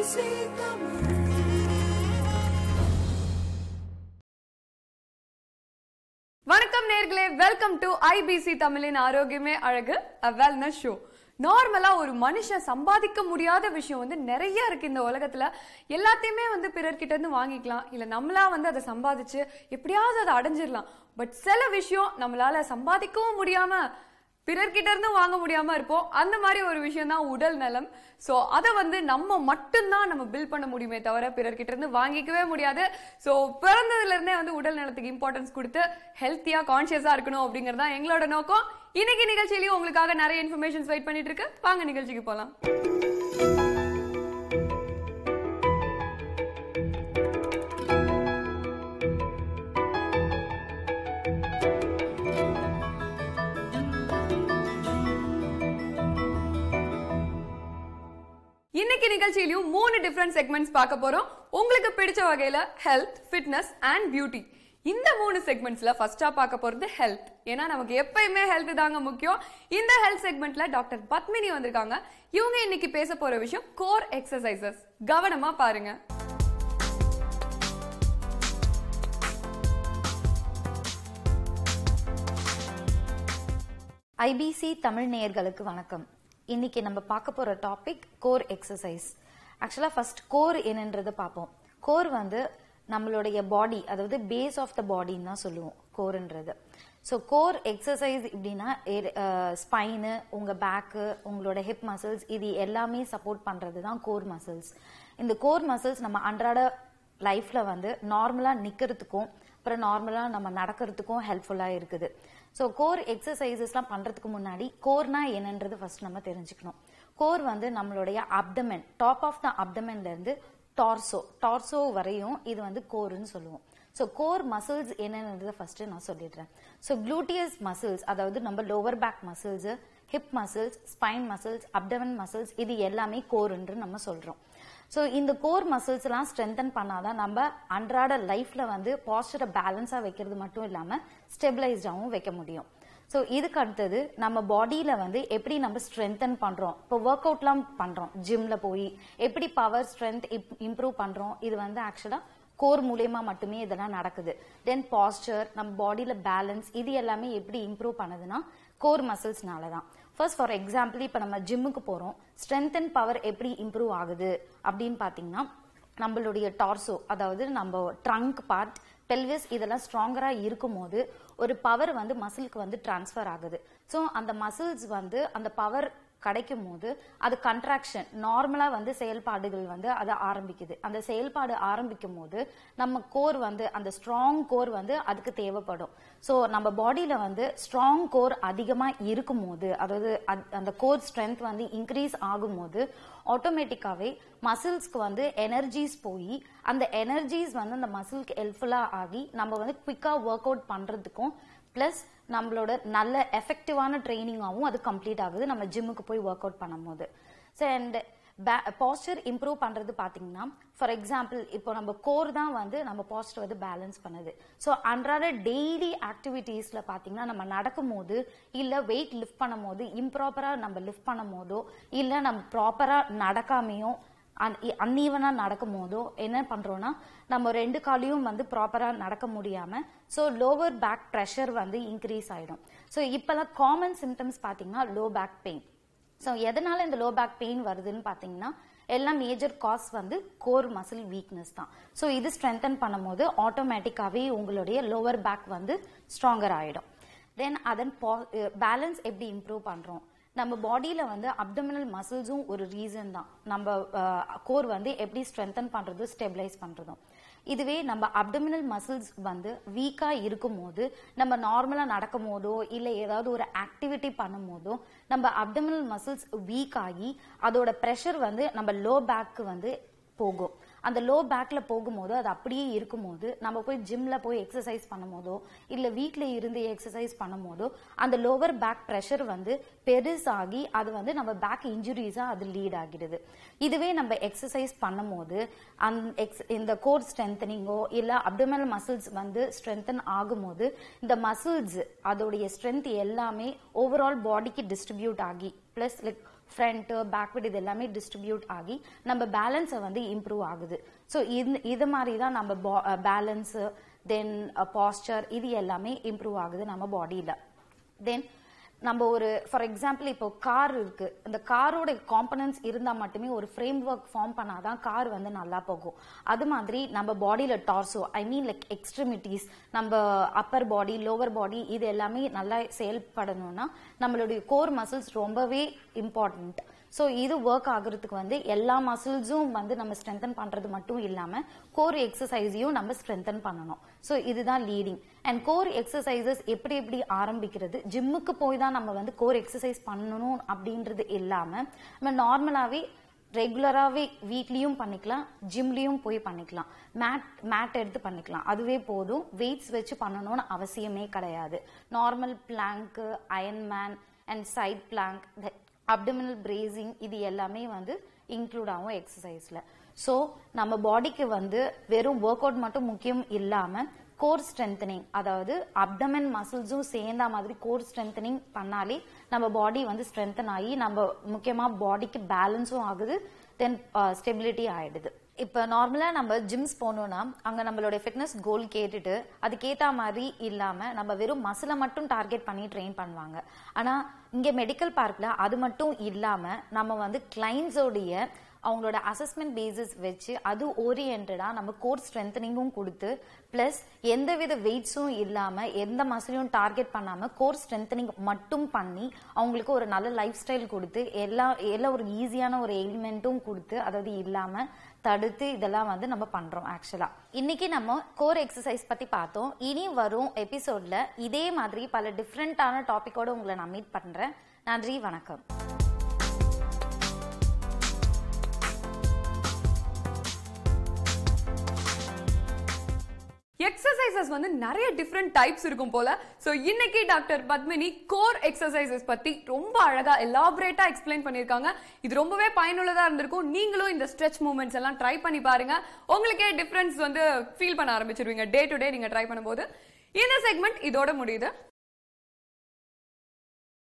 வணக்கம் நேர்களே welcome to IBC தமிழின் ஆரோக்கியமே அழகு வெல்னஸ் ஷோ நார்மலா ஒரு மனுஷன் சம்பாதிக்க முடியாத விஷயம் வந்து நிறைய இருக்கு இந்த உலகத்துல எல்லாத்தையுமே வந்து பிறர்கிட்ட இருந்து வாங்கிக்கலாம் இல்ல நம்மளா வந்து அதை சம்பாதிச்சு எப்படியாவது அதை அடைஞ்சிடலாம் பட் சில விஷயம் நம்மளால சம்பாதிக்கவும் முடியாம பிறர்கிட்ட இருந்து வாங்க முடியாம இருப்போம் அந்த மாதிரி ஒரு விஷயம் தான் உடல் நலம் சோ அதை வந்து நம்ம மட்டும்தான் நம்ம பில் பண்ண முடியுமே தவிர பிறர்கிட்ட இருந்து வாங்கிக்கவே முடியாது சோ பிறந்ததுல இருந்தே வந்து உடல் நலத்துக்கு இம்பார்ட்டன்ஸ் கொடுத்து ஹெல்த்தியா கான்சியஸா இருக்கணும் அப்படிங்கறது தான் எங்களோட நோக்கம் இன்னைக்கு நிகழ்ச்சியிலயும் உங்களுக்காக நிறைய இன்ஃபர்மேஷன்ஸ் வெயிட் பண்ணிட்டு இருக்கு வாங்க நிகழ்ச்சிக்கு போலாம் இன்னைக்கு நிகழ்ச்சியிலயும் மூணு டிஃப்ரெண்ட் செக்மெண்ட்ஸ் பார்க்க போறோம் உங்களுக்கு பிடிச்ச வகையில ஹெல்த் ஃபிட்னஸ் அண்ட் பியூட்டி இந்த மூணு செக்மெண்ட்ஸ்ல ஃபர்ஸ்டா பார்க்க போறது ஹெல்த் ஏன்னா நமக்கு எப்பயுமே ஹெல்த் தாங்க முக்கியம் இந்த ஹெல்த் செக்மெண்ட்ல டாக்டர் பத்மினி வந்திருக்காங்க இவங்க இன்னைக்கு பேச போற விஷயம் கோர் எக்ஸசைசஸ் கவனமா பாருங்க ஐபிசி தமிழ் நேயர்களுக்கு வணக்கம் இன்னைக்கு நம்ம பார்க்க போற topic core exercise actually first core என்னன்றதை பார்ப்போம் கோர் வந்து நம்மளுடைய பாடி அதாவது பேஸ் ஆஃப் த பாடின்னு தான் சொல்லுவோம் கோர்ன்றது ஸோ கோர் எக்ஸசைஸ் இப்படின்னா ஸ்பைனு உங்க பேக்கு உங்களோட ஹிப் மசில்ஸ் இது எல்லாமே சப்போர்ட் பண்றது தான் கோர் மசில்ஸ் இந்த கோர் மசில்ஸ் நம்ம அன்றாட லைஃப்ல வந்து நார்மலா நிக்கிறதுக்கும் அப்புறம் நார்மலா நம்ம நடக்கிறதுக்கும் ஹெல்ப்ஃபுல்லா இருக்குது ஸோ கோர் எக்ஸசைசஸ்லாம் பண்றதுக்கு முன்னாடி கோர்னா என்னன்றது ஃபர்ஸ்ட் நம்ம தெரிஞ்சுக்கணும் கோர் வந்து நம்மளுடைய அப்டமென் டாப் ஆஃப் த அப்டமென்ல இருந்து டார்சோ டார்சோ வரையும் இது வந்து கோர்னு சொல்லுவோம் ஸோ கோர் மசில்ஸ் என்னன்றதை ஃபர்ஸ்ட் நான் சொல்லிடுறேன் ஸோ குளூட்டியஸ் மசில்ஸ் அதாவது நம்ம lower back muscles hip muscles spine muscles abdomen muscles இது எல்லாமே கோர்ன்று நம்ம சொல்றோம் ஸோ இந்த கோர் மசில்ஸ் எல்லாம் ஸ்ட்ரென்தன் பண்ணாதான் நம்ம அன்றாட லைஃப்ல வந்து பாஸ்டரை பேலன்ஸா வைக்கிறது மட்டும் இல்லாம ஸ்டெபிளைஸ்டாவும் வைக்க முடியும் ஸோ இதுக்கு அடுத்தது நம்ம பாடியில வந்து எப்படி நம்ம ஸ்ட்ரென்தன் பண்றோம் இப்போ ஒர்க் அவுட்லாம் பண்றோம் ஜிம்ல போய் எப்படி பவர் ஸ்ட்ரென்த் இம்ப்ரூவ் பண்றோம் இது வந்து ஆக்சுவலா கோர் மூலியமா மட்டுமே இதெல்லாம் நடக்குது தென் பாஸ்டர் நம்ம பாடியில பேலன்ஸ் இது எல்லாமே எப்படி இம்ப்ரூவ் பண்ணுதுன்னா கோர் மசில்ஸ்னால தான் ஃபர்ஸ்ட் ஃபார் எக்ஸாம்பிள் இப்போ நம்ம ஜிம்முக்கு போறோம் ஸ்ட்ரென்த் அண்ட் பவர் எப்படி இம்ப்ரூவ் ஆகுது அப்படின்னு பாத்தீங்கன்னா நம்மளுடைய டார்சோ அதாவது நம்ம ட்ரங்க் பார்ட் பெல்விஸ் இதெல்லாம் ஸ்ட்ராங்கரா இருக்கும் போது ஒரு பவர் வந்து மசிலுக்கு வந்து டிரான்ஸ்ஃபர் ஆகுது ஸோ அந்த மசில்ஸ் வந்து அந்த பவர் கிடைக்கும் போது அது கன்ட்ராக்ஷன் நார்மலா வந்து செயல்பாடுகள் வந்து அது ஆரம்பிக்குது அந்த செயல்பாடு ஆரம்பிக்கும் போது நம்ம கோர் வந்து அந்த ஸ்ட்ராங் கோர் வந்து அதுக்கு தேவைப்படும் ஸோ நம்ம பாடியில வந்து ஸ்ட்ராங் கோர் அதிகமா இருக்கும் போது அதாவது அந்த கோர் ஸ்ட்ரென்த் வந்து இன்க்ரீஸ் ஆகும் போது ஆட்டோமேட்டிக்காவே மசில்ஸ்க்கு வந்து எனர்ஜிஸ் போய் அந்த எனர்ஜிஸ் வந்து அந்த மசில்க்கு ஹெல்ப்ஃபுல்லா ஆகி நம்ம வந்து குவிக்கா ஒர்க் அவுட் பண்றதுக்கும் பிளஸ் நம்மளோட நல்ல எஃபெக்டிவான ட்ரைனிங்காகவும் அது கம்ப்ளீட் ஆகுது நம்ம ஜிம்முக்கு போய் ஒர்க் அவுட் பண்ணும்போது ஸோ அண்ட் பாஸ்டர் இம்ப்ரூவ் பண்றது பாத்தீங்கன்னா ஃபார் எக்ஸாம்பிள் இப்போ நம்ம கோர் தான் வந்து நம்ம பாஸ்டர் வந்து பேலன்ஸ் பண்ணுது ஸோ அன்றாட டெய்லி ஆக்டிவிட்டீஸ்ல பாத்தீங்கன்னா நம்ம நடக்கும் போது இல்ல வெயிட் லிஃப்ட் பண்ணும் போது இம்ப்ராப்பரா நம்ம லிஃப்ட் பண்ணும் போதோ இல்ல நம்ம ப்ராப்பரா நடக்காமையோ அன்ஈவனா நடக்கும் போதோ என்ன பண்றோம்னா நம்ம ரெண்டு காலையும் வந்து ப்ராப்பரா நடக்க முடியாம ஸோ லோவர் பேக் ப்ரெஷர் வந்து இன்க்ரீஸ் ஆயிடும் ஸோ இப்பெல்லாம் காமன் சிம்டம்ஸ் பாத்தீங்கன்னா லோ பேக் பெயின் ஸோ எதனால இந்த லோ பேக் பெயின் வருதுன்னு பாத்தீங்கன்னா எல்லாம் மேஜர் காஸ் வந்து கோர் மசில் வீக்னஸ் தான் ஸோ இது ஸ்ட்ரென்தன் பண்ணும்போது ஆட்டோமேட்டிக்காவே உங்களுடைய லோவர் பேக் வந்து ஸ்ட்ராங்கர் ஆயிடும் தென் அதன் பேலன்ஸ் எப்படி இம்ப்ரூவ் பண்றோம் நம்ம பாடியில வந்து அப்டமினல் மசில்ஸும் ஒரு ரீசன் தான் நம்ம கோர் வந்து எப்படி ஸ்ட்ரென்தன் பண்றது ஸ்டெபிளைஸ் பண்றதும் இதுவே நம்ம அப்டமினல் மசில்ஸ் வந்து வீக்கா இருக்கும் போது நம்ம நார்மலா நடக்கும் போதோ இல்ல ஏதாவது ஒரு ஆக்டிவிட்டி பண்ணும் போதோ நம்ம அப்டமினல் மசில்ஸ் வீக் ஆகி அதோட ப்ரெஷர் வந்து நம்ம லோ பேக்கு வந்து போகும் அந்த லோ பேக்ல போகும்போது அது அப்படியே இருக்கும்போது நம்ம போய் ஜிம்ல போய் எக்ஸசைஸ் பண்ணும் போதோ இல்ல வீட்ல இருந்து எக்ஸசைஸ் பண்ணும் போதோ அந்த லோவர் பேக் ப்ரெஷர் வந்து பெருசாகி அது வந்து நம்ம பேக் இன்ஜுரிஸா அது லீட் ஆகிடுது இதுவே நம்ம எக்ஸசைஸ் பண்ணும் போது இந்த கோர் ஸ்ட்ரென்தனிங்கோ இல்ல அப்டமினல் மசில்ஸ் வந்து ஸ்ட்ரென்தன் ஆகும்போது இந்த மசில்ஸ் அதோடைய ஸ்ட்ரென்த் எல்லாமே ஓவரால் பாடிக்கு டிஸ்ட்ரிபியூட் ஆகி பிளஸ் லைக் ஃப்ரண்ட் பேக்வர்ட் இது எல்லாமே டிஸ்ட்ரிபியூட் ஆகி நம்ம பேலன்ஸை வந்து இம்ப்ரூவ் ஆகுது ஸோ இது இது மாதிரி தான் நம்ம பேலன்ஸு தென் பாஸ்டர் இது எல்லாமே இம்ப்ரூவ் ஆகுது நம்ம பாடியில் தென் நம்ம ஒரு ஃபார் எக்ஸாம்பிள் இப்போ கார் இருக்கு அந்த காரோட காம்பனன்ட்ஸ் இருந்தா மட்டுமே ஒரு ஃப்ரேம் ஒர்க் ஃபார்ம் பண்ணாதான் கார் வந்து நல்லா போகும் அது மாதிரி நம்ம பாடியில torso I mean like extremities நம்ம அப்பர் பாடி லோவர் பாடி இது எல்லாமே நல்லா செயல்படணும்னா நம்மளுடைய கோர் மசில்ஸ் ரொம்பவே இம்பார்ட்டன்ட் ஸோ இது ஒர்க் ஆகுறதுக்கு வந்து எல்லா மசில்ஸும் வந்து நம்ம ஸ்ட்ரென்தன் பண்றது மட்டும் இல்லாம கோர் எக்ஸசைஸையும் நம்ம ஸ்ட்ரென்தன் பண்ணணும் ஸோ இதுதான் லீடிங் அண்ட் கோர் எக்ஸசைசஸ் எப்படி எப்படி ஆரம்பிக்கிறது ஜிம்முக்கு போய் தான் நம்ம வந்து கோர் எக்ஸசைஸ் பண்ணணும் அப்படின்றது இல்லாம நம்ம நார்மலாவே ரெகுலராகவே வீட்லேயும் பண்ணிக்கலாம் ஜிம்லேயும் போய் பண்ணிக்கலாம் மேட் மேட் எடுத்து பண்ணிக்கலாம் அதுவே போதும் வெயிட்ஸ் வச்சு பண்ணணும்னு அவசியமே கிடையாது normal plank iron man and side plank abdominal bracing இது எல்லாமே வந்து இன்க்ளூட் ஆகும் எக்ஸசைஸில் ஸோ நம்ம பாடிக்கு வந்து வெறும் ஒர்க் அவுட் மட்டும் முக்கியம் இல்லாமல் கோர் ஸ்ட்ரென்தனிங் அதாவது அப்டமன் மசில்ஸும் சேர்ந்த மாதிரி கோர் ஸ்ட்ரென்தனிங் பண்ணாலே நம்ம பாடி வந்து ஸ்ட்ரென்தன் ஆகி நம்ம முக்கியமாக பாடிக்கு பேலன்ஸும் ஆகுது தென் ஸ்டெபிலிட்டி ஆயிடுது இப்போ நார்மலாக நம்ம ஜிம்ஸ் போனோம்னா அங்கே நம்மளுடைய ஃபிட்னஸ் கோல் கேட்டுட்டு அதுக்கேற்ற மாதிரி இல்லாமல் நம்ம வெறும் மசிலை மட்டும் டார்கெட் பண்ணி ட்ரெயின் பண்ணுவாங்க ஆனால் இங்கே மெடிக்கல் பார்க்கில் அது மட்டும் இல்லாமல் நம்ம வந்து கிளைண்ட்ஸோடைய அவங்களோட அசஸ்மெண்ட் பேசிஸ் வச்சு அது ஓரியன்டா நம்ம கோர் ஸ்ட்ரென்தனிங்கும் கொடுத்து பிளஸ் எந்தவித வெயிட்ஸும் இல்லாம எந்த மசிலையும் டார்கெட் பண்ணாம கோர் ஸ்ட்ரென்தனிங் மட்டும் பண்ணி அவங்களுக்கு ஒரு நல்ல லைஃப் ஸ்டைல் கொடுத்து எல்லா எல்லா ஒரு ஈஸியான ஒரு எலிமெண்ட்டும் கொடுத்து அதாவது இல்லாம தடுத்து இதெல்லாம் வந்து நம்ம பண்றோம் ஆக்சுவலா இன்னைக்கு நம்ம கோர் எக்ஸசைஸ் பத்தி பார்த்தோம் இனி வரும் எபிசோட்ல இதே மாதிரி பல டிஃப்ரெண்டான டாபிக்கோட உங்களை நான் மீட் பண்றேன் நன்றி வணக்கம் எக்ஸசைசஸ் வந்து நிறைய டிஃப்ரெண்ட் டைப்ஸ் இருக்கும் போல சோ இன்னைக்கு டாக்டர் பத்மினி கோர் எக்ஸசைசஸ் பத்தி ரொம்ப அழகா எலாபரேட்டா எக்ஸ்பிளைன் பண்ணிருக்காங்க இது ரொம்பவே பயனுள்ளதா இருந்திருக்கும் நீங்களும் இந்த ஸ்ட்ரெச் மூவ்மெண்ட்ஸ் எல்லாம் ட்ரை பண்ணி பாருங்க உங்களுக்கே டிஃபரன்ஸ் வந்து ஃபீல் பண்ண ஆரம்பிச்சிருவீங்க டே டு டே நீங்க ட்ரை பண்ணும்போது இந்த செக்மெண்ட் இதோட முடியுது